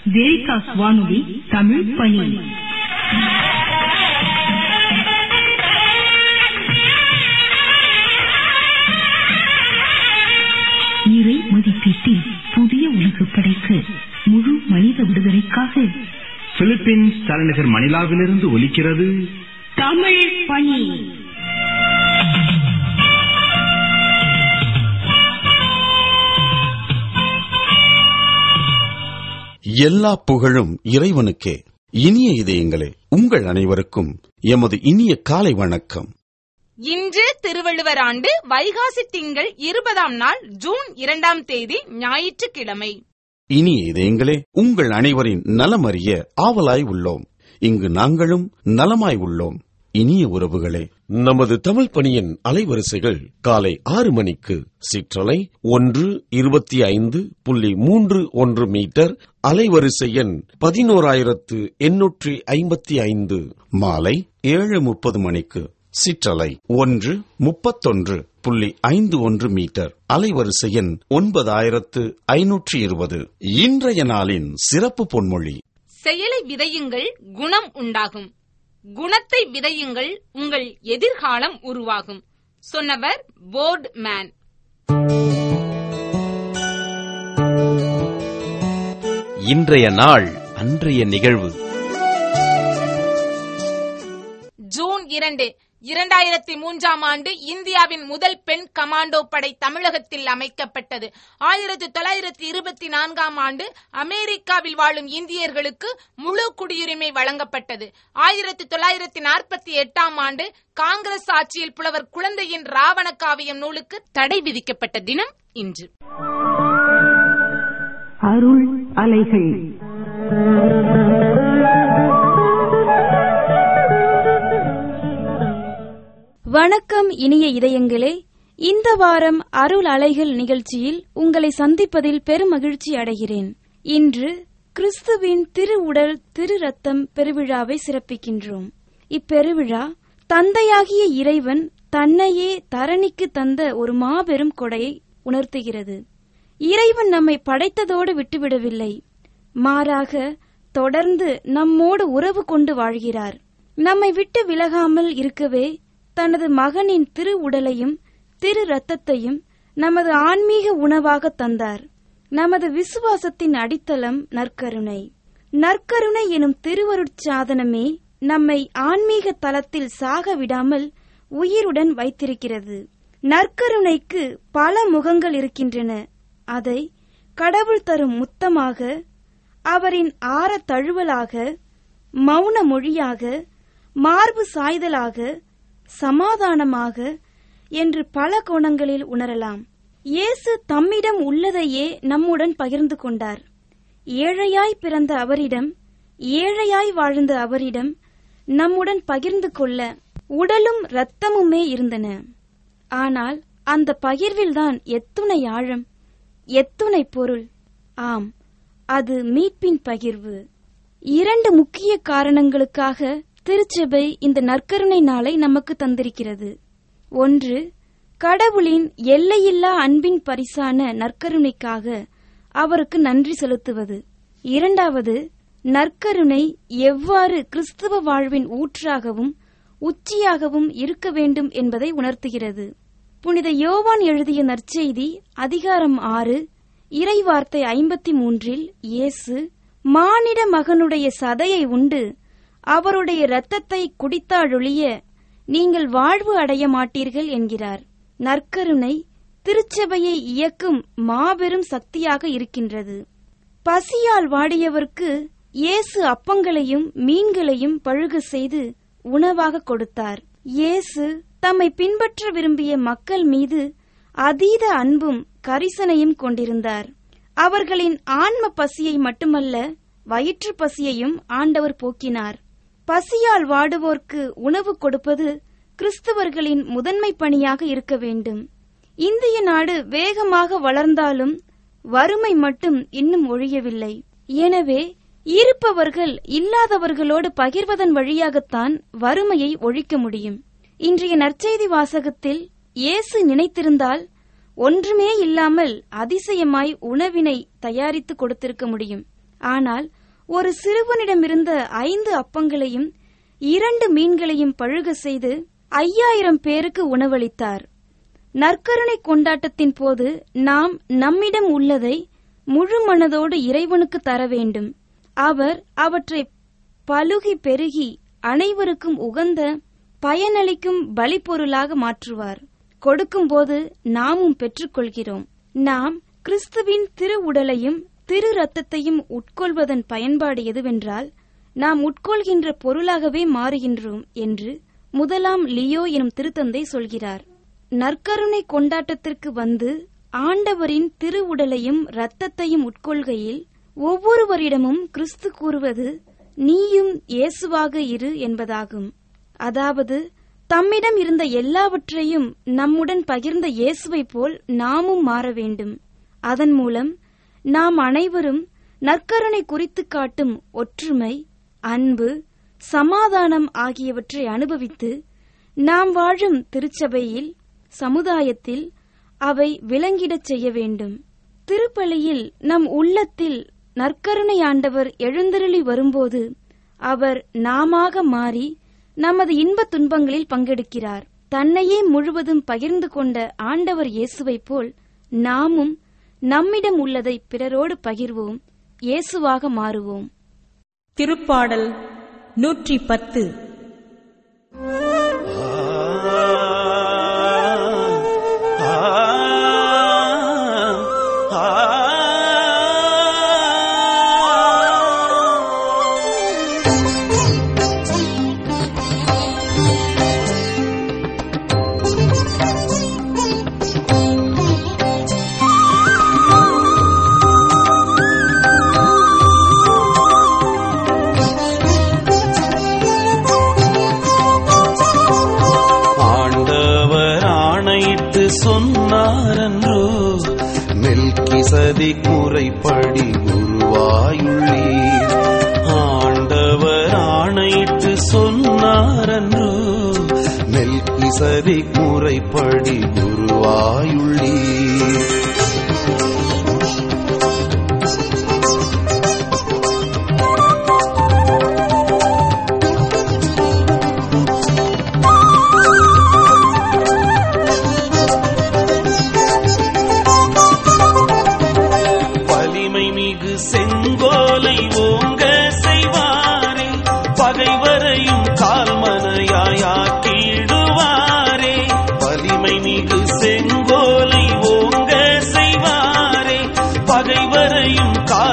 வேரிகாஸ் வானொலி தமிழ் பணி இறை மதிப்பீட்டில் புதிய உலகு படைக்க முழு மனித விடுதலைக்காக பிலிப்பீன்ஸ் தலைநகர் மணிலாவிலிருந்து ஒலிக்கிறது தமிழ் பணி எல்லா புகழும் இறைவனுக்கே இனிய இதயங்களே உங்கள் அனைவருக்கும் எமது இனிய காலை வணக்கம் இன்று திருவள்ளுவர் ஆண்டு வைகாசி திங்கள் இருபதாம் நாள் ஜூன் இரண்டாம் தேதி ஞாயிற்றுக்கிழமை இனிய இதயங்களே உங்கள் அனைவரின் நலமறிய ஆவலாய் உள்ளோம் இங்கு நாங்களும் நலமாய் உள்ளோம் இனிய உறவுகளே நமது தமிழ் பணியின் அலைவரிசைகள் காலை ஆறு மணிக்கு சிற்றலை ஒன்று இருபத்தி ஐந்து புள்ளி மூன்று ஒன்று மீட்டர் அலைவரிசை எண் பதினோராயிரத்து எண்ணூற்றி ஐம்பத்தி ஐந்து மாலை ஏழு முப்பது மணிக்கு சிற்றலை ஒன்று முப்பத்தொன்று புள்ளி ஐந்து ஒன்று மீட்டர் அலைவரிசை எண் ஒன்பதாயிரத்து ஐநூற்றி இருபது இன்றைய நாளின் சிறப்பு பொன்மொழி செயலை விதையுங்கள் குணம் உண்டாகும் குணத்தை விதையுங்கள் உங்கள் எதிர்காலம் உருவாகும் சொன்னவர் போர்ட் மேன் இன்றைய நாள் அன்றைய நிகழ்வு ஜூன் இரண்டு இரண்டாயிரத்தி மூன்றாம் ஆண்டு இந்தியாவின் முதல் பெண் கமாண்டோ படை தமிழகத்தில் அமைக்கப்பட்டது ஆயிரத்தி தொள்ளாயிரத்தி இருபத்தி நான்காம் ஆண்டு அமெரிக்காவில் வாழும் இந்தியர்களுக்கு முழு குடியுரிமை வழங்கப்பட்டது ஆயிரத்தி தொள்ளாயிரத்தி நாற்பத்தி எட்டாம் ஆண்டு காங்கிரஸ் ஆட்சியில் புலவர் குழந்தையின் ராவண காவியம் நூலுக்கு தடை விதிக்கப்பட்ட தினம் இன்று அருள் அலைகள் வணக்கம் இனிய இதயங்களே இந்த வாரம் அருள் அலைகள் நிகழ்ச்சியில் உங்களை சந்திப்பதில் பெருமகிழ்ச்சி அடைகிறேன் இன்று கிறிஸ்துவின் திரு உடல் திரு ரத்தம் பெருவிழாவை சிறப்பிக்கின்றோம் இப்பெருவிழா தந்தையாகிய இறைவன் தன்னையே தரணிக்கு தந்த ஒரு மாபெரும் கொடையை உணர்த்துகிறது இறைவன் நம்மை படைத்ததோடு விட்டுவிடவில்லை மாறாக தொடர்ந்து நம்மோடு உறவு கொண்டு வாழ்கிறார் நம்மை விட்டு விலகாமல் இருக்கவே தனது மகனின் திரு உடலையும் திரு ரத்தத்தையும் நமது ஆன்மீக உணவாக தந்தார் நமது விசுவாசத்தின் அடித்தளம் நற்கருணை நற்கருணை எனும் திருவருட்சாதனமே நம்மை ஆன்மீக தளத்தில் சாக விடாமல் உயிருடன் வைத்திருக்கிறது நற்கருணைக்கு பல முகங்கள் இருக்கின்றன அதை கடவுள் தரும் முத்தமாக அவரின் ஆற தழுவலாக மௌன மொழியாக மார்பு சாய்தலாக சமாதானமாக என்று பல கோணங்களில் உணரலாம் இயேசு தம்மிடம் உள்ளதையே நம்முடன் பகிர்ந்து கொண்டார் ஏழையாய் பிறந்த அவரிடம் ஏழையாய் வாழ்ந்த அவரிடம் நம்முடன் பகிர்ந்து கொள்ள உடலும் இரத்தமுமே இருந்தன ஆனால் அந்த பகிர்வில்தான் எத்துணை ஆழம் எத்துணை பொருள் ஆம் அது மீட்பின் பகிர்வு இரண்டு முக்கிய காரணங்களுக்காக திருச்சபை இந்த நற்கருணை நாளை நமக்கு தந்திருக்கிறது ஒன்று கடவுளின் எல்லையில்லா அன்பின் பரிசான நற்கருணைக்காக அவருக்கு நன்றி செலுத்துவது இரண்டாவது நற்கருணை எவ்வாறு கிறிஸ்துவ வாழ்வின் ஊற்றாகவும் உச்சியாகவும் இருக்க வேண்டும் என்பதை உணர்த்துகிறது புனித யோவான் எழுதிய நற்செய்தி அதிகாரம் ஆறு இறைவார்த்தை ஐம்பத்தி மூன்றில் இயேசு மானிட மகனுடைய சதையை உண்டு அவருடைய இரத்தத்தை குடித்தாழொழிய நீங்கள் வாழ்வு அடைய மாட்டீர்கள் என்கிறார் நற்கருணை திருச்சபையை இயக்கும் மாபெரும் சக்தியாக இருக்கின்றது பசியால் வாடியவர்க்கு இயேசு அப்பங்களையும் மீன்களையும் பழுக செய்து உணவாக கொடுத்தார் இயேசு தம்மை பின்பற்ற விரும்பிய மக்கள் மீது அதீத அன்பும் கரிசனையும் கொண்டிருந்தார் அவர்களின் ஆன்ம பசியை மட்டுமல்ல வயிற்று பசியையும் ஆண்டவர் போக்கினார் பசியால் வாடுவோர்க்கு உணவு கொடுப்பது கிறிஸ்தவர்களின் முதன்மை பணியாக இருக்க வேண்டும் இந்திய நாடு வேகமாக வளர்ந்தாலும் வறுமை மட்டும் இன்னும் ஒழியவில்லை எனவே இருப்பவர்கள் இல்லாதவர்களோடு பகிர்வதன் வழியாகத்தான் வறுமையை ஒழிக்க முடியும் இன்றைய நற்செய்தி வாசகத்தில் இயேசு நினைத்திருந்தால் ஒன்றுமே இல்லாமல் அதிசயமாய் உணவினை தயாரித்து கொடுத்திருக்க முடியும் ஆனால் ஒரு சிறுவனிடமிருந்த ஐந்து அப்பங்களையும் இரண்டு மீன்களையும் பழுக செய்து ஐயாயிரம் பேருக்கு உணவளித்தார் நற்கருணை கொண்டாட்டத்தின் போது நாம் நம்மிடம் உள்ளதை முழு மனதோடு இறைவனுக்கு தர வேண்டும் அவர் அவற்றை பலுகி பெருகி அனைவருக்கும் உகந்த பயனளிக்கும் பலிப்பொருளாக மாற்றுவார் கொடுக்கும்போது நாமும் பெற்றுக்கொள்கிறோம் நாம் கிறிஸ்துவின் திரு உடலையும் திரு ரத்தத்தையும் உட்கொள்வதன் பயன்பாடு எதுவென்றால் நாம் உட்கொள்கின்ற பொருளாகவே மாறுகின்றோம் என்று முதலாம் லியோ எனும் திருத்தந்தை சொல்கிறார் நற்கருணை கொண்டாட்டத்திற்கு வந்து ஆண்டவரின் திரு உடலையும் இரத்தத்தையும் உட்கொள்கையில் ஒவ்வொருவரிடமும் கிறிஸ்து கூறுவது நீயும் இயேசுவாக இரு என்பதாகும் அதாவது தம்மிடம் இருந்த எல்லாவற்றையும் நம்முடன் பகிர்ந்த இயேசுவைப் போல் நாமும் மாற வேண்டும் அதன் மூலம் நாம் அனைவரும் நற்கருணை குறித்து காட்டும் ஒற்றுமை அன்பு சமாதானம் ஆகியவற்றை அனுபவித்து நாம் வாழும் திருச்சபையில் சமுதாயத்தில் அவை விளங்கிடச் செய்ய வேண்டும் திருப்பலியில் நம் உள்ளத்தில் நற்கருணை ஆண்டவர் எழுந்தருளி வரும்போது அவர் நாமாக மாறி நமது இன்பத் துன்பங்களில் பங்கெடுக்கிறார் தன்னையே முழுவதும் பகிர்ந்து கொண்ட ஆண்டவர் இயேசுவைப் போல் நாமும் நம்மிடம் உள்ளதை பிறரோடு பகிர்வோம் இயேசுவாக மாறுவோம் திருப்பாடல் நூற்றி பத்து ஆண்டவர் ஆணையிட்டு சொன்னாரன்றோ மெல்கிசதி முறைப்படி குருவாயுள்ளீர் ஆண்டவர் ஆணையிட்டு சொன்னாரன்றோ மெல்கிசதி முறைப்படி குருவாயுள்ளீர் வலிமை மிகு செங்கோலை ஓங்க செய்வாரே பகைவரையும் கால்மனையாயாக்கிடுவாரே வலிமை மிகு செங்கோலை ஓங்க செய்வாரே பகைவரையும்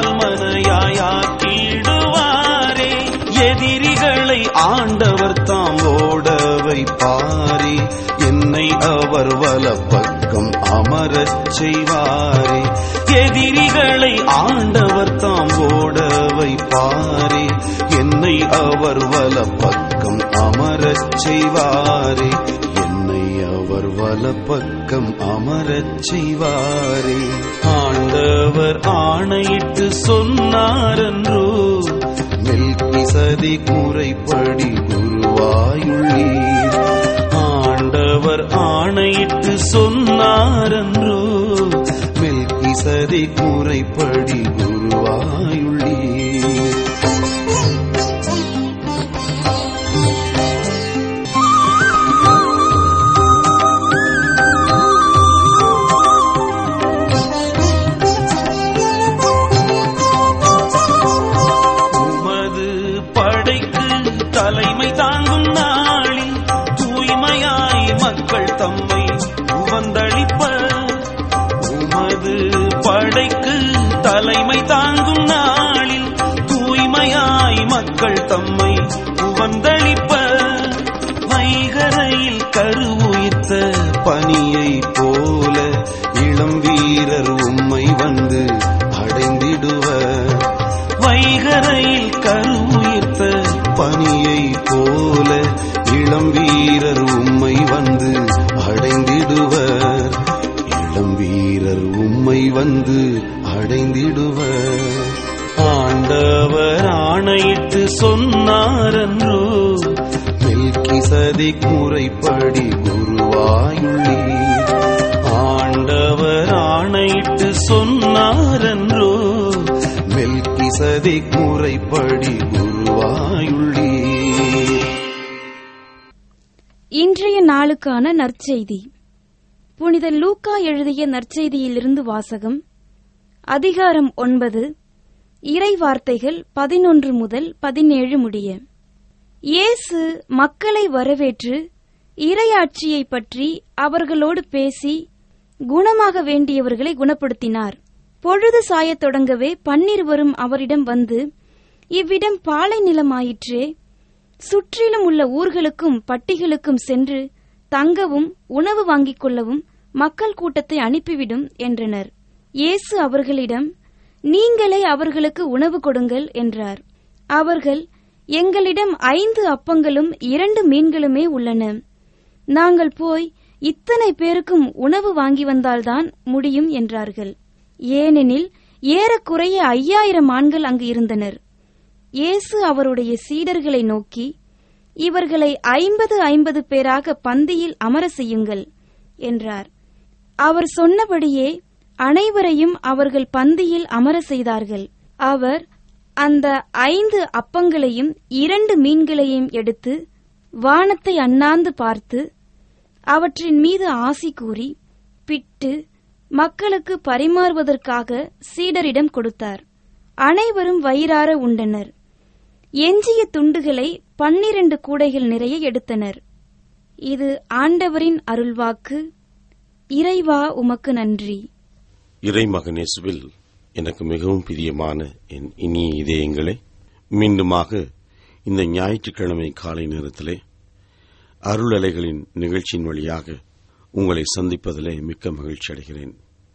கால்மனையாயாக்கிடுவாரே எதிரிகளை ஆண்டவர் தாம் ஓட வைப்பாரே என்னை அவர் வலப்பக்கம் அமரச் செய்வாரே எதிரிகளை ஆண்டவர் தாம் ஓட வைப்பாரே என்னை அவர் வலப்பக்கம் அமரச் செய்வாரே என்னை அவர் வலப்பக்கம் அமரச் செய்வாரே ஆண்டவர் ஆணையிட்டு சொன்னாரன்றோ மெல்கிசதி முறைப்படி குருவாயுள்ளீர் ஆண்டவர் ஆணையிட்டு சொன்னாரன்றோ மெல்கிசதி முறைப்படி குருவாயுள்ளீர் உமது படைக்கு தலைமை தாங்கும் நாளில் தூய்மையாய் மக்கள் தம்மை உவந்தளிப்ப உமது படைக்கு தலைமை தாங்கும் நாளில் தூய்மையாய் மக்கள் தம்மை உவந்தளிப்ப வைகரையில் கருவுயிர்த்த பனியை போல இளம் வீரர் உம்மை வந்து அடைந்திடுவர் வைகரையில் கருவுயிர்த்த பனியை போல இளம் வீரர் உம்மை வந்து அடைந்திடுவர் இளம் வீரர் உம்மை வந்து அடைந்திடுவர் ஆண்டவர் ஆணையிட்டு சொன்னாரன்றோ மெல்கிசதி முறைப்படி குருவாயுள்ளீர் ஆண்டவர் ஆணையிட்டு சொன்னாரன்றோ மெல்கி வசதி முறைப்படி குருவாயுள்ளீர் இன்றைய நாளுக்கான நற்செய்தி புனித லூக்கா எழுதிய நற்செய்தியிலிருந்து வாசகம் அதிகாரம் ஒன்பது இறை வார்த்தைகள் பதினொன்று முதல் பதினேழு முடிய இயேசு மக்களை வரவேற்று இறையாட்சியை பற்றி அவர்களோடு பேசி குணமாக வேண்டியவர்களை குணப்படுத்தினார் பொழுது சாயத் தொடங்கவே பன்னிருவரும் அவரிடம் வந்து இவ்விடம் பாலை நிலமாயிற்றே சுற்றிலும் உள்ள ஊர்களுக்கும் பட்டிகளுக்கும் சென்று தங்கவும் உணவு வாங்கிக் கொள்ளவும் மக்கள் கூட்டத்தை அனுப்பிவிடும் என்றனர் இயேசு அவர்களிடம் நீங்களே அவர்களுக்கு உணவு கொடுங்கள் என்றார் அவர்கள் எங்களிடம் ஐந்து அப்பங்களும் இரண்டு மீன்களுமே உள்ளன நாங்கள் போய் இத்தனை பேருக்கும் உணவு வாங்கி வந்தால்தான் முடியும் என்றார்கள் ஏனெனில் ஏறக்குறைய ஐயாயிரம் ஆண்கள் அங்கு இருந்தனர் இயேசு அவருடைய சீடர்களை நோக்கி இவர்களை ஐம்பது ஐம்பது பேராக பந்தியில் அமர செய்யுங்கள் என்றார் அவர் சொன்னபடியே அனைவரையும் அவர்கள் பந்தியில் அமர செய்தார்கள் அவர் அந்த ஐந்து அப்பங்களையும் இரண்டு மீன்களையும் எடுத்து வானத்தை அண்ணாந்து பார்த்து அவற்றின் மீது ஆசி கூறி பிட்டு மக்களுக்கு பரிமாறுவதற்காக சீடரிடம் கொடுத்தார் அனைவரும் வயிறார உண்டனர் எஞ்சிய துண்டுகளை பன்னிரண்டு கூடைகள் நிறைய எடுத்தனர் இது ஆண்டவரின் அருள்வாக்கு இறைவா உமக்கு நன்றி இறைமகனேசுவில் எனக்கு மிகவும் பிரியமான என் இனிய இதயங்களே மீண்டுமாக இந்த ஞாயிற்றுக்கிழமை காலை நேரத்திலே அருள் அலைகளின் நிகழ்ச்சியின் வழியாக உங்களை சந்திப்பதிலே மிக்க மகிழ்ச்சி அடைகிறேன்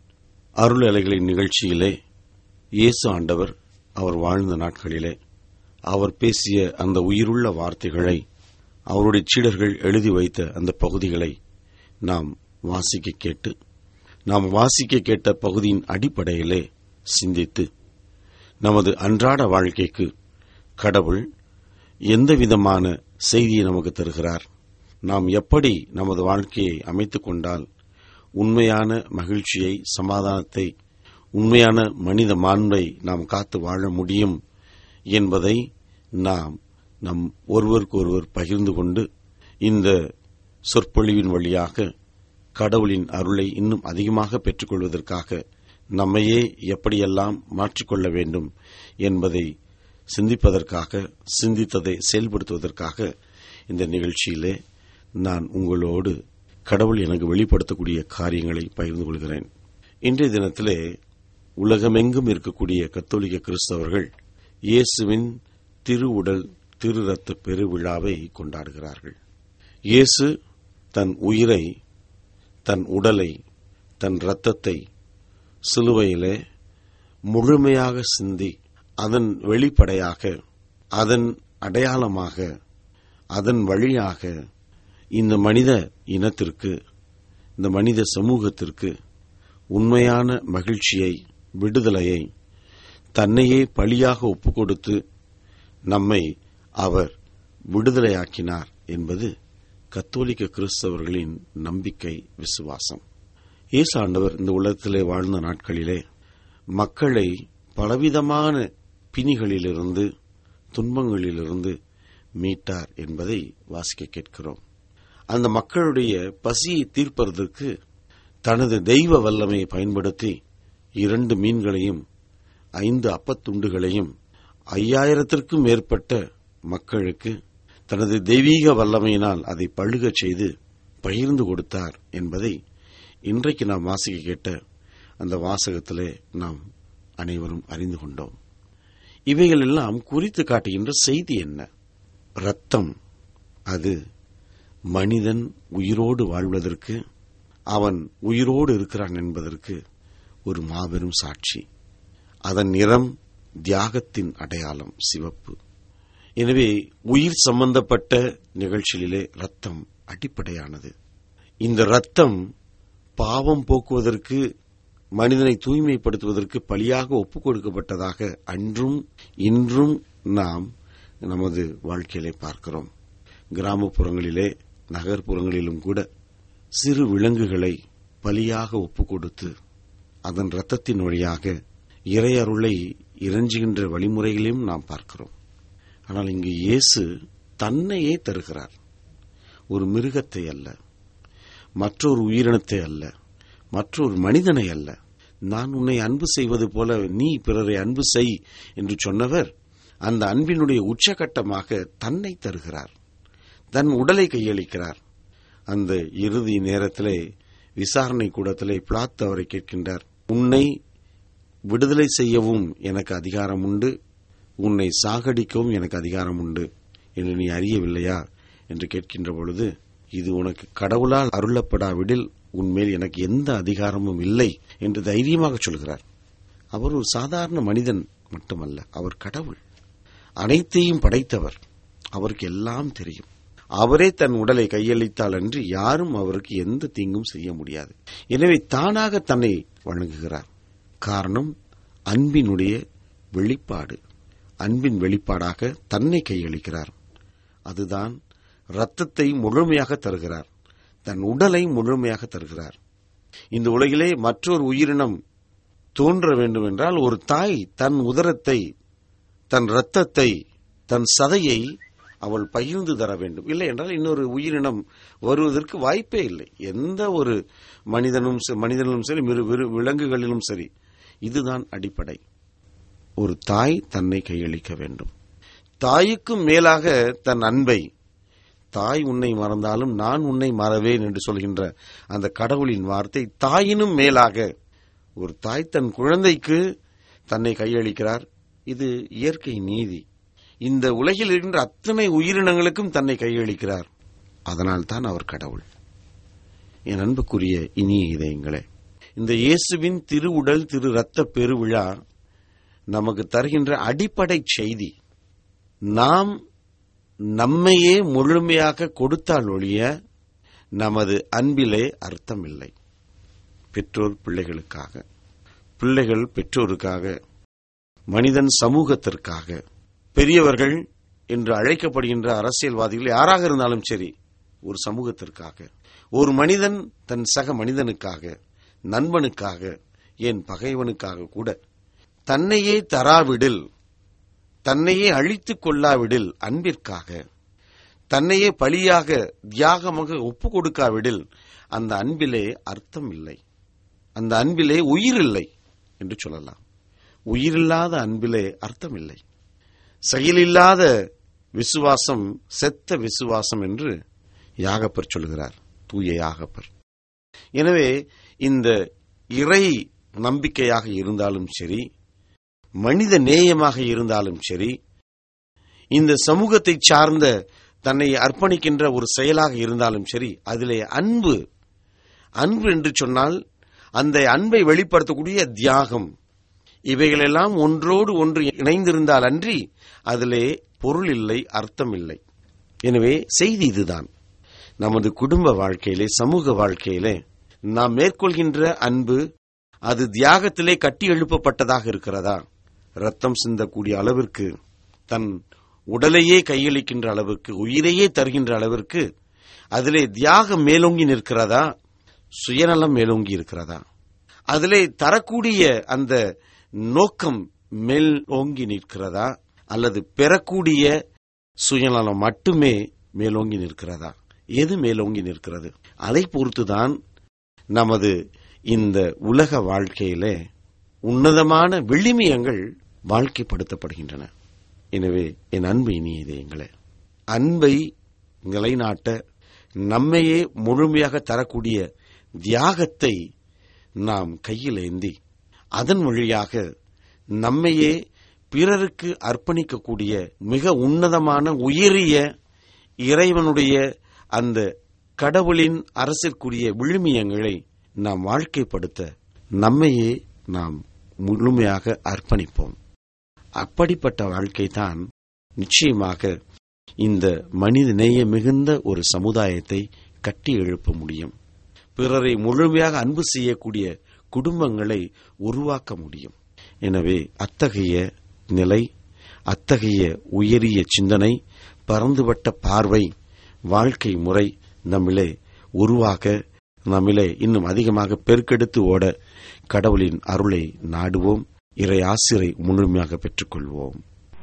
அருள் அலைகளின் நிகழ்ச்சியிலே இயேசு ஆண்டவர் அவர் வாழ்ந்த நாட்களிலே அவர் பேசிய அந்த உயிருள்ள வார்த்தைகளை அவருடைய சீடர்கள் எழுதி வைத்த அந்த பகுதிகளை நாம் வாசிக்க கேட்டு நாம் வாசிக்க கேட்ட பகுதியின் அடிப்படையிலே சிந்தித்து நமது அன்றாட வாழ்க்கைக்கு கடவுள் எந்த விதமான செய்தியை நமக்கு தருகிறார் நாம் எப்படி நமது வாழ்க்கையை அமைத்துக் கொண்டால் உண்மையான மகிழ்ச்சியை சமாதானத்தை உண்மையான மனித மாண்பை நாம் காத்து வாழ முடியும் என்பதை நாம் நம் ஒருவருக்கொருவர் பகிர்ந்து கொண்டு இந்த சொற்பொழிவின் வழியாக கடவுளின் அருளை இன்னும் அதிகமாக பெற்றுக்கொள்வதற்காக நம்மையே எப்படியெல்லாம் மாற்றிக்கொள்ள வேண்டும் என்பதை சிந்திப்பதற்காக சிந்தித்ததை செயல்படுத்துவதற்காக இந்த நிகழ்ச்சியிலே நான் உங்களோடு கடவுள் எனக்கு வெளிப்படுத்தக்கூடிய காரியங்களை பகிர்ந்து கொள்கிறேன் இன்றைய தினத்திலே உலகமெங்கும் இருக்கக்கூடிய கத்தோலிக்க கிறிஸ்தவர்கள் இயேசுவின் திருவுடல் திரு ரத்த பெருவிழாவை கொண்டாடுகிறார்கள் இயேசு தன் உயிரை தன் உடலை தன் இரத்தத்தை சிலுவையிலே முழுமையாக சிந்தி அதன் வெளிப்படையாக அதன் அடையாளமாக அதன் வழியாக இந்த மனித இனத்திற்கு இந்த மனித சமூகத்திற்கு உண்மையான மகிழ்ச்சியை விடுதலையை தன்னையே பலியாக ஒப்புக் கொடுத்து நம்மை அவர் விடுதலையாக்கினார் என்பது கத்தோலிக்க கிறிஸ்தவர்களின் நம்பிக்கை விசுவாசம் இயேசு ஆண்டவர் இந்த உலகத்திலே வாழ்ந்த நாட்களிலே மக்களை பலவிதமான பிணிகளிலிருந்து துன்பங்களிலிருந்து மீட்டார் என்பதை வாசிக்க கேட்கிறோம் அந்த மக்களுடைய பசியை தீர்ப்பதற்கு தனது தெய்வ வல்லமையை பயன்படுத்தி இரண்டு மீன்களையும் ஐந்து அப்பத்துண்டுகளையும் ஐயாயிரத்திற்கும் மேற்பட்ட மக்களுக்கு தனது தெய்வீக வல்லமையினால் அதை பழுகச் செய்து பகிர்ந்து கொடுத்தார் என்பதை இன்றைக்கு நாம் வாசிக்க கேட்ட அந்த வாசகத்திலே நாம் அனைவரும் அறிந்து கொண்டோம் இவைகள் எல்லாம் குறித்து காட்டுகின்ற செய்தி என்ன ரத்தம் அது மனிதன் உயிரோடு வாழ்வதற்கு அவன் உயிரோடு இருக்கிறான் என்பதற்கு ஒரு மாபெரும் சாட்சி அதன் நிறம் தியாகத்தின் அடையாளம் சிவப்பு எனவே உயிர் சம்பந்தப்பட்ட நிகழ்ச்சியிலே ரத்தம் அடிப்படையானது இந்த ரத்தம் பாவம் போக்குவதற்கு மனிதனை தூய்மைப்படுத்துவதற்கு பலியாக ஒப்புக் கொடுக்கப்பட்டதாக அன்றும் இன்றும் நாம் நமது வாழ்க்கையிலே பார்க்கிறோம் கிராமப்புறங்களிலே நகர்ப்புறங்களிலும் கூட சிறு விலங்குகளை பலியாக ஒப்புக் கொடுத்து அதன் இரத்தத்தின் வழியாக இறையருளை இறைஞ்சுகின்ற வழிமுறைகளையும் நாம் பார்க்கிறோம் ஆனால் இங்கு இயேசு தன்னையே தருகிறார் ஒரு மிருகத்தை அல்ல மற்றொரு உயிரினத்தை அல்ல மற்றொரு மனிதனை அல்ல நான் உன்னை அன்பு செய்வது போல நீ பிறரை அன்பு செய் என்று சொன்னவர் அந்த அன்பினுடைய உச்சகட்டமாக தன்னை தருகிறார் தன் உடலை கையளிக்கிறார் அந்த இறுதி நேரத்திலே விசாரணை கூடத்திலே பிளாத் அவரை கேட்கின்றார் உன்னை விடுதலை செய்யவும் எனக்கு அதிகாரம் உண்டு உன்னை சாகடிக்கவும் எனக்கு அதிகாரம் உண்டு என்று நீ அறியவில்லையா என்று கேட்கின்ற பொழுது இது உனக்கு கடவுளால் அருளப்படாவிடில் உன்மேல் எனக்கு எந்த அதிகாரமும் இல்லை என்று தைரியமாக சொல்கிறார் அவர் ஒரு சாதாரண மனிதன் மட்டுமல்ல அவர் கடவுள் அனைத்தையும் படைத்தவர் அவருக்கு எல்லாம் தெரியும் அவரே தன் உடலை கையளித்தால் அன்றி யாரும் அவருக்கு எந்த தீங்கும் செய்ய முடியாது எனவே தானாக தன்னை வழங்குகிறார் காரணம் அன்பினுடைய வெளிப்பாடு அன்பின் வெளிப்பாடாக தன்னை கையளிக்கிறார் அதுதான் ரத்தத்தை முழுமையாக தருகிறார் தன் உடலை முழுமையாக தருகிறார் இந்த உலகிலே மற்றொரு உயிரினம் தோன்ற வேண்டும் என்றால் ஒரு தாய் தன் உதரத்தை தன் இரத்தத்தை தன் சதையை அவள் பகிர்ந்து தர வேண்டும் இல்லை என்றால் இன்னொரு உயிரினம் வருவதற்கு வாய்ப்பே இல்லை எந்த ஒரு மனிதனும் ச- மனிதனிலும் சரி மிரு- விரு- விலங்குகளிலும் சரி இதுதான் அடிப்படை ஒரு தாய் தன்னை கையளிக்க வேண்டும் தாய்க்கும் மேலாக தன் அன்பை தாய் உன்னை மறந்தாலும் நான் உன்னை மறவேன் என்று சொல்கின்ற அந்த கடவுளின் வார்த்தை தாயினும் மேலாக ஒரு தாய் தன் குழந்தைக்கு தன்னை கையளிக்கிறார் இது இயற்கை நீதி இந்த உலகில் இருக்கின்ற அத்தனை உயிரினங்களுக்கும் தன்னை கையளிக்கிறார் அதனால் தான் அவர் கடவுள் என் அன்புக்குரிய இனிய இதயங்களே இந்த இயேசுவின் திருவுடல் திரு ரத்த பெருவிழா நமக்கு தருகின்ற அடிப்படை செய்தி நாம் நம்மையே முழுமையாக கொடுத்தால் ஒழிய நமது அன்பிலே அர்த்தமில்லை பெற்றோர் பிள்ளைகளுக்காக பிள்ளைகள் பெற்றோருக்காக மனிதன் சமூகத்திற்காக பெரியவர்கள் என்று அழைக்கப்படுகின்ற அரசியல்வாதிகள் யாராக இருந்தாலும் சரி ஒரு சமூகத்திற்காக ஒரு மனிதன் தன் சக மனிதனுக்காக நண்பனுக்காக ஏன் பகைவனுக்காக கூட தன்னையே தராவிடில் தன்னையே அழித்துக் கொள்ளாவிடில் அன்பிற்காக தன்னையே பலியாக தியாகமாக ஒப்பு கொடுக்காவிடில் அந்த அன்பிலே அர்த்தம் இல்லை அந்த அன்பிலே உயிர் இல்லை என்று சொல்லலாம் உயிரில்லாத அன்பிலே அர்த்தம் இல்லை செயலில்லாத விசுவாசம் செத்த விசுவாசம் என்று யாகப்பர் சொல்கிறார் தூய யாகப்பர் எனவே இந்த இறை நம்பிக்கையாக இருந்தாலும் சரி மனித நேயமாக இருந்தாலும் சரி இந்த சமூகத்தை சார்ந்த தன்னை அர்ப்பணிக்கின்ற ஒரு செயலாக இருந்தாலும் சரி அதிலே அன்பு அன்பு என்று சொன்னால் அந்த அன்பை வெளிப்படுத்தக்கூடிய தியாகம் இவைகளெல்லாம் ஒன்றோடு ஒன்று இணைந்திருந்தால் அன்றி அதிலே பொருள் இல்லை அர்த்தம் இல்லை எனவே செய்தி இதுதான் நமது குடும்ப வாழ்க்கையிலே சமூக வாழ்க்கையிலே நாம் மேற்கொள்கின்ற அன்பு அது தியாகத்திலே கட்டி எழுப்பப்பட்டதாக இருக்கிறதா ரத்தம் சிந்தக்கூடிய அளவிற்கு தன் உடலையே கையளிக்கின்ற அளவிற்கு உயிரையே தருகின்ற அளவிற்கு அதிலே தியாகம் மேலோங்கி நிற்கிறதா சுயநலம் மேலோங்கி இருக்கிறதா அதிலே தரக்கூடிய அந்த நோக்கம் மேல் ஓங்கி நிற்கிறதா அல்லது பெறக்கூடிய சுயநலம் மட்டுமே மேலோங்கி நிற்கிறதா எது மேலோங்கி நிற்கிறது அதை பொறுத்துதான் நமது இந்த உலக வாழ்க்கையிலே உன்னதமான விளிமியங்கள் வாழ்க்கைப்படுத்தப்படுகின்றன எனவே என் அன்பு இனிய இதயங்களே அன்பை நிலைநாட்ட நம்மையே முழுமையாக தரக்கூடிய தியாகத்தை நாம் கையில் ஏந்தி அதன் வழியாக நம்மையே பிறருக்கு அர்ப்பணிக்கக்கூடிய மிக உன்னதமான உயரிய இறைவனுடைய அந்த கடவுளின் அரசிற்குரிய விழுமியங்களை நாம் வாழ்க்கைப்படுத்த நம்மையே நாம் முழுமையாக அர்ப்பணிப்போம் அப்படிப்பட்ட வாழ்க்கை தான் நிச்சயமாக இந்த மனித நேய மிகுந்த ஒரு சமுதாயத்தை கட்டி எழுப்ப முடியும் பிறரை முழுமையாக அன்பு செய்யக்கூடிய குடும்பங்களை உருவாக்க முடியும் எனவே அத்தகைய நிலை அத்தகைய உயரிய சிந்தனை பறந்துபட்ட பார்வை வாழ்க்கை முறை நம்மிலே உருவாக நம்மிலே இன்னும் அதிகமாக பெருக்கெடுத்து ஓட கடவுளின் அருளை நாடுவோம் இறை ஆசிரை முழுமையாக பெற்றுக்கொள்வோம்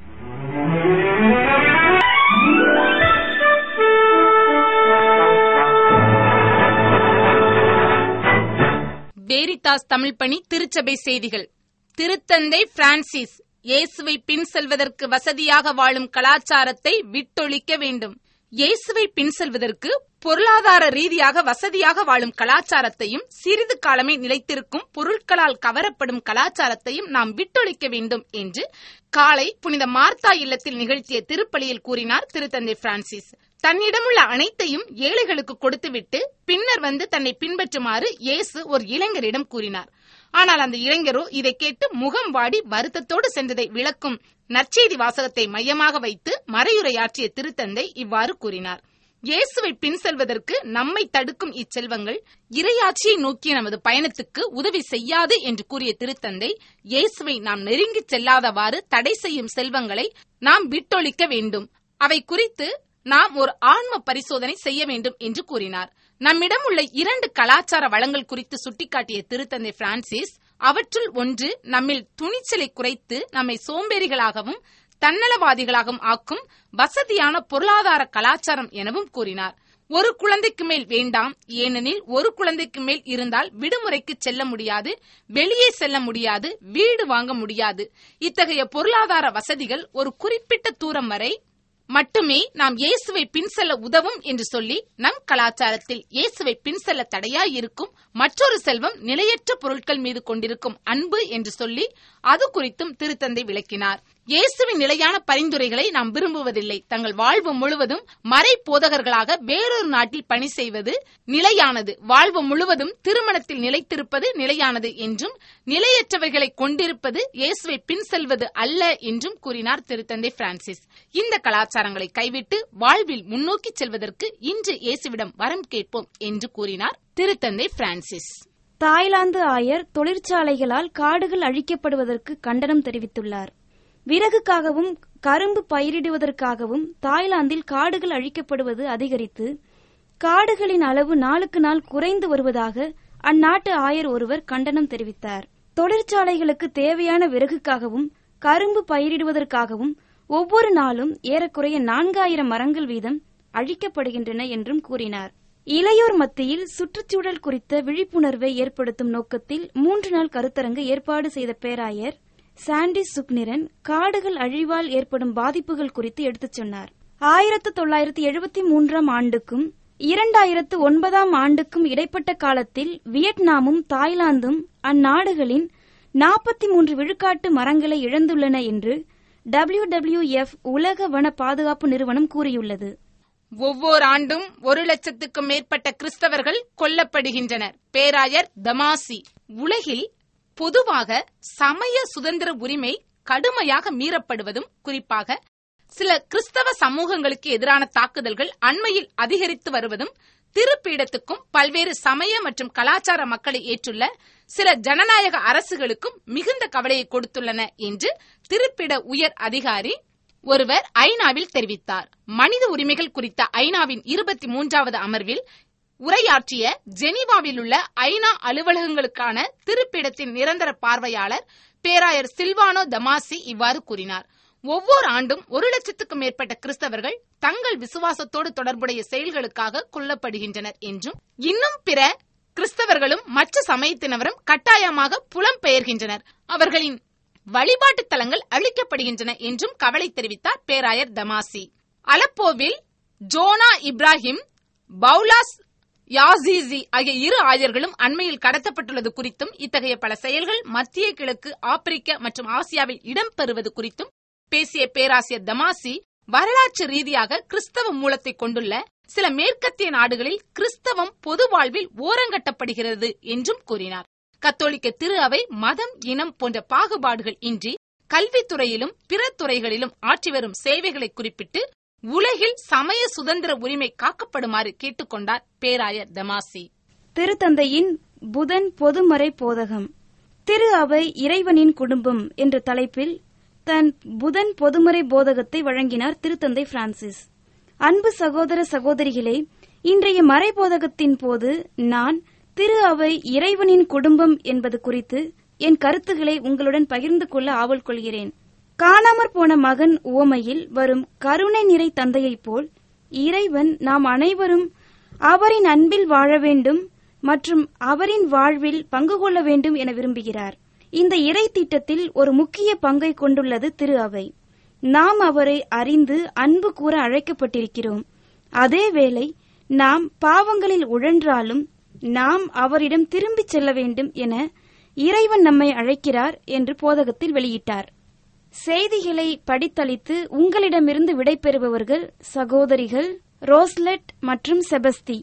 பேரிதாஸ் தமிழ் பணி திருச்சபை செய்திகள் திருத்தந்தை பிரான்சிஸ் இயேசுவை பின் செல்வதற்கு வசதியாக வாழும் கலாச்சாரத்தை விட்டொழிக்க வேண்டும் இயேசுவை பின் செல்வதற்கு பொருளாதார ரீதியாக வசதியாக வாழும் கலாச்சாரத்தையும் சிறிது காலமே நிலைத்திருக்கும் பொருட்களால் கவரப்படும் கலாச்சாரத்தையும் நாம் விட்டொழிக்க வேண்டும் என்று காலை புனித மார்த்தா இல்லத்தில் நிகழ்த்திய திருப்பலியில் கூறினார் திருத்தந்தை பிரான்சிஸ் தன்னிடமுள்ள அனைத்தையும் ஏழைகளுக்கு கொடுத்துவிட்டு பின்னர் வந்து தன்னை பின்பற்றுமாறு இயேசு ஒரு இளைஞரிடம் கூறினார் ஆனால் அந்த இளைஞரோ இதை கேட்டு முகம் வாடி வருத்தத்தோடு சென்றதை விளக்கும் நற்செய்தி வாசகத்தை மையமாக வைத்து மறையுரையாற்றிய திருத்தந்தை இவ்வாறு கூறினார் இயேசுவை பின் செல்வதற்கு நம்மை தடுக்கும் இச்செல்வங்கள் இறையாட்சியை நோக்கிய நமது பயணத்துக்கு உதவி செய்யாது என்று கூறிய திருத்தந்தை இயேசுவை நாம் நெருங்கிச் செல்லாதவாறு தடை செய்யும் செல்வங்களை நாம் விட்டொழிக்க வேண்டும் அவை குறித்து நாம் ஒரு ஆன்ம பரிசோதனை செய்ய வேண்டும் என்று கூறினார் நம்மிடம் உள்ள இரண்டு கலாச்சார வளங்கள் குறித்து சுட்டிக்காட்டிய திருத்தந்தை பிரான்சிஸ் அவற்றுள் ஒன்று நம்மில் துணிச்சலை குறைத்து நம்மை சோம்பேறிகளாகவும் தன்னலவாதிகளாகவும் ஆக்கும் வசதியான பொருளாதார கலாச்சாரம் எனவும் கூறினார் ஒரு குழந்தைக்கு மேல் வேண்டாம் ஏனெனில் ஒரு குழந்தைக்கு மேல் இருந்தால் விடுமுறைக்கு செல்ல முடியாது வெளியே செல்ல முடியாது வீடு வாங்க முடியாது இத்தகைய பொருளாதார வசதிகள் ஒரு குறிப்பிட்ட தூரம் வரை மட்டுமே நாம் இயேசுவை பின் செல்ல உதவும் என்று சொல்லி நம் கலாச்சாரத்தில் இயேசுவை பின் செல்ல தடையாய் இருக்கும் மற்றொரு செல்வம் நிலையற்ற பொருட்கள் மீது கொண்டிருக்கும் அன்பு என்று சொல்லி அது குறித்தும் திருத்தந்தை விளக்கினார் இயேசுவின் நிலையான பரிந்துரைகளை நாம் விரும்புவதில்லை தங்கள் வாழ்வு முழுவதும் மறை போதகர்களாக வேறொரு நாட்டில் பணி செய்வது நிலையானது வாழ்வு முழுவதும் திருமணத்தில் நிலைத்திருப்பது நிலையானது என்றும் நிலையற்றவைகளை கொண்டிருப்பது இயேசுவை பின் செல்வது அல்ல என்றும் கூறினார் திருத்தந்தை பிரான்சிஸ் இந்த கலாச்சாரங்களை கைவிட்டு வாழ்வில் முன்னோக்கி செல்வதற்கு இன்று இயேசுவிடம் வரம் கேட்போம் என்று கூறினார் திருத்தந்தை பிரான்சிஸ் தாய்லாந்து ஆயர் தொழிற்சாலைகளால் காடுகள் அழிக்கப்படுவதற்கு கண்டனம் தெரிவித்துள்ளார் விறகுக்காகவும் கரும்பு பயிரிடுவதற்காகவும் தாய்லாந்தில் காடுகள் அழிக்கப்படுவது அதிகரித்து காடுகளின் அளவு நாளுக்கு நாள் குறைந்து வருவதாக அந்நாட்டு ஆயர் ஒருவர் கண்டனம் தெரிவித்தார் தொழிற்சாலைகளுக்கு தேவையான விறகுக்காகவும் கரும்பு பயிரிடுவதற்காகவும் ஒவ்வொரு நாளும் ஏறக்குறைய நான்காயிரம் மரங்கள் வீதம் அழிக்கப்படுகின்றன என்றும் கூறினார் இளையோர் மத்தியில் சுற்றுச்சூழல் குறித்த விழிப்புணர்வை ஏற்படுத்தும் நோக்கத்தில் மூன்று நாள் கருத்தரங்கு ஏற்பாடு செய்த பேராயர் சாண்டி சுக்னிரன் காடுகள் அழிவால் ஏற்படும் பாதிப்புகள் குறித்து எடுத்துச் சொன்னார் ஆயிரத்து தொள்ளாயிரத்து எழுபத்தி மூன்றாம் ஆண்டுக்கும் இரண்டாயிரத்து ஒன்பதாம் ஆண்டுக்கும் இடைப்பட்ட காலத்தில் வியட்நாமும் தாய்லாந்தும் அந்நாடுகளின் நாற்பத்தி மூன்று விழுக்காட்டு மரங்களை இழந்துள்ளன என்று டபிள்யூ உலக வன பாதுகாப்பு நிறுவனம் கூறியுள்ளது ஒவ்வொரு ஆண்டும் ஒரு லட்சத்துக்கும் மேற்பட்ட கிறிஸ்தவர்கள் கொல்லப்படுகின்றனர் பேராயர் தமாசி உலகில் பொதுவாக சமய சுதந்திர உரிமை கடுமையாக மீறப்படுவதும் குறிப்பாக சில கிறிஸ்தவ சமூகங்களுக்கு எதிரான தாக்குதல்கள் அண்மையில் அதிகரித்து வருவதும் திருப்பீடத்துக்கும் பல்வேறு சமய மற்றும் கலாச்சார மக்களை ஏற்றுள்ள சில ஜனநாயக அரசுகளுக்கும் மிகுந்த கவலையை கொடுத்துள்ளன என்று திருப்பிட உயர் அதிகாரி ஒருவர் ஐநாவில் தெரிவித்தார் மனித உரிமைகள் குறித்த ஐநாவின் இருபத்தி மூன்றாவது அமர்வில் உரையாற்றிய ஜெனீவாவில் உள்ள ஐநா அலுவலகங்களுக்கான திருப்பிடத்தின் நிரந்தர பார்வையாளர் பேராயர் சில்வானோ தமாசி இவ்வாறு கூறினார் ஒவ்வொரு ஆண்டும் ஒரு லட்சத்துக்கும் மேற்பட்ட கிறிஸ்தவர்கள் தங்கள் விசுவாசத்தோடு தொடர்புடைய செயல்களுக்காக கொல்லப்படுகின்றனர் என்றும் இன்னும் பிற கிறிஸ்தவர்களும் மற்ற சமயத்தினரும் கட்டாயமாக புலம்பெயர்கின்றனர் அவர்களின் வழிபாட்டு தலங்கள் அழிக்கப்படுகின்றன என்றும் கவலை தெரிவித்தார் பேராயர் தமாசி அலப்போவில் ஜோனா இப்ராஹிம் பவுலாஸ் யாசிசி ஆகிய இரு ஆயர்களும் அண்மையில் கடத்தப்பட்டுள்ளது குறித்தும் இத்தகைய பல செயல்கள் மத்திய கிழக்கு ஆப்பிரிக்க மற்றும் ஆசியாவில் இடம்பெறுவது குறித்தும் பேசிய பேராசிரியர் தமாசி வரலாற்று ரீதியாக கிறிஸ்தவ மூலத்தை கொண்டுள்ள சில மேற்கத்திய நாடுகளில் கிறிஸ்தவம் பொது வாழ்வில் ஓரங்கட்டப்படுகிறது என்றும் கூறினார் கத்தோலிக்க திரு அவை மதம் இனம் போன்ற பாகுபாடுகள் இன்றி கல்வித்துறையிலும் பிற துறைகளிலும் ஆற்றி வரும் சேவைகளை குறிப்பிட்டு உலகில் சமய சுதந்திர உரிமை காக்கப்படுமாறு கேட்டுக்கொண்டார் பேராயர் தமாசி திருத்தந்தையின் புதன் பொதுமறை போதகம் திரு அவை இறைவனின் குடும்பம் என்ற தலைப்பில் தன் புதன் பொதுமறை போதகத்தை வழங்கினார் திருத்தந்தை பிரான்சிஸ் அன்பு சகோதர சகோதரிகளே இன்றைய மறை போதகத்தின் போது நான் திரு அவை இறைவனின் குடும்பம் என்பது குறித்து என் கருத்துக்களை உங்களுடன் பகிர்ந்து கொள்ள ஆவல் கொள்கிறேன் காணாமற் போன மகன் உவமையில் வரும் கருணை நிறை தந்தையைப் போல் இறைவன் நாம் அனைவரும் அவரின் அன்பில் வாழ வேண்டும் மற்றும் அவரின் வாழ்வில் பங்கு கொள்ள வேண்டும் என விரும்புகிறார் இந்த இறை திட்டத்தில் ஒரு முக்கிய பங்கை கொண்டுள்ளது திரு அவை நாம் அவரை அறிந்து அன்பு கூற அழைக்கப்பட்டிருக்கிறோம் அதேவேளை நாம் பாவங்களில் உழன்றாலும் நாம் அவரிடம் திரும்பிச் செல்ல வேண்டும் என இறைவன் நம்மை அழைக்கிறார் என்று போதகத்தில் வெளியிட்டார் செய்திகளை படித்தளித்து உங்களிடமிருந்து விடைபெறுபவர்கள் சகோதரிகள் ரோஸ்லெட் மற்றும் செபஸ்தி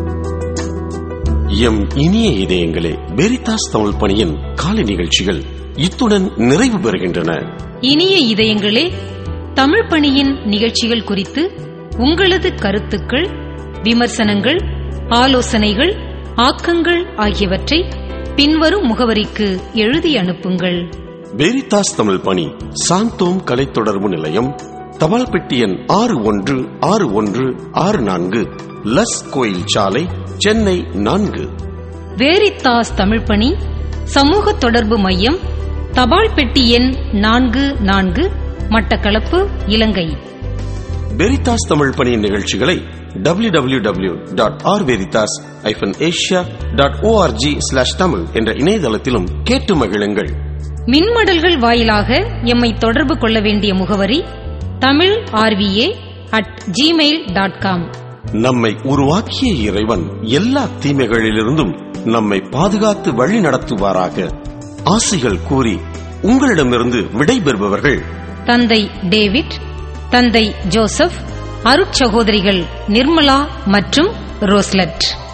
எம் இனிய இதயங்களே வெரிதாஸ் தமிழ் பணியின் காலை நிகழ்ச்சிகள் இத்துடன் நிறைவு பெறுகின்றன இனிய இதயங்களே தமிழ் பணியின் நிகழ்ச்சிகள் குறித்து உங்களது கருத்துக்கள் விமர்சனங்கள் ஆலோசனைகள் ஆக்கங்கள் ஆகியவற்றை பின்வரும் முகவரிக்கு எழுதி அனுப்புங்கள் வெரிதாஸ் தமிழ் பணி சாந்தோம் கலை தொடர்பு நிலையம் தபால் பெட்டி எண் ஆறு ஒன்று ஆறு ஒன்று ஆறு நான்கு லஸ் கோயில் சாலை சென்னை நான்கு வேரித்தாஸ் தமிழ் பணி சமூக தொடர்பு மையம் தபால் பெட்டி எண் நான்கு நான்கு மட்டக்களப்பு இலங்கை வெரிதாஸ் தமிழ் பணியின் நிகழ்ச்சிகளை W W W dot R Veritas hyphen Asia dot ORG slash Tamil என்ற இணையதளத்திலும் கேட்டு மகிழுங்கள் மின்மடல்கள் வாயிலாக எம்மை தொடர்பு கொள்ள வேண்டிய முகவரி Tamil RVA at Gmail dot com நம்மை உருவாக்கிய இறைவன் எல்லா தீமைகளிலிருந்தும் நம்மை பாதுகாத்து வழி நடத்துவாராக ஆசிகள் கூறி உங்களிடமிருந்து விடைபெறுபவர்கள் தந்தை டேவிட் தந்தை ஜோசப் அருட்சகோதரிகள் நிர்மலா மற்றும் ரோஸ்லட்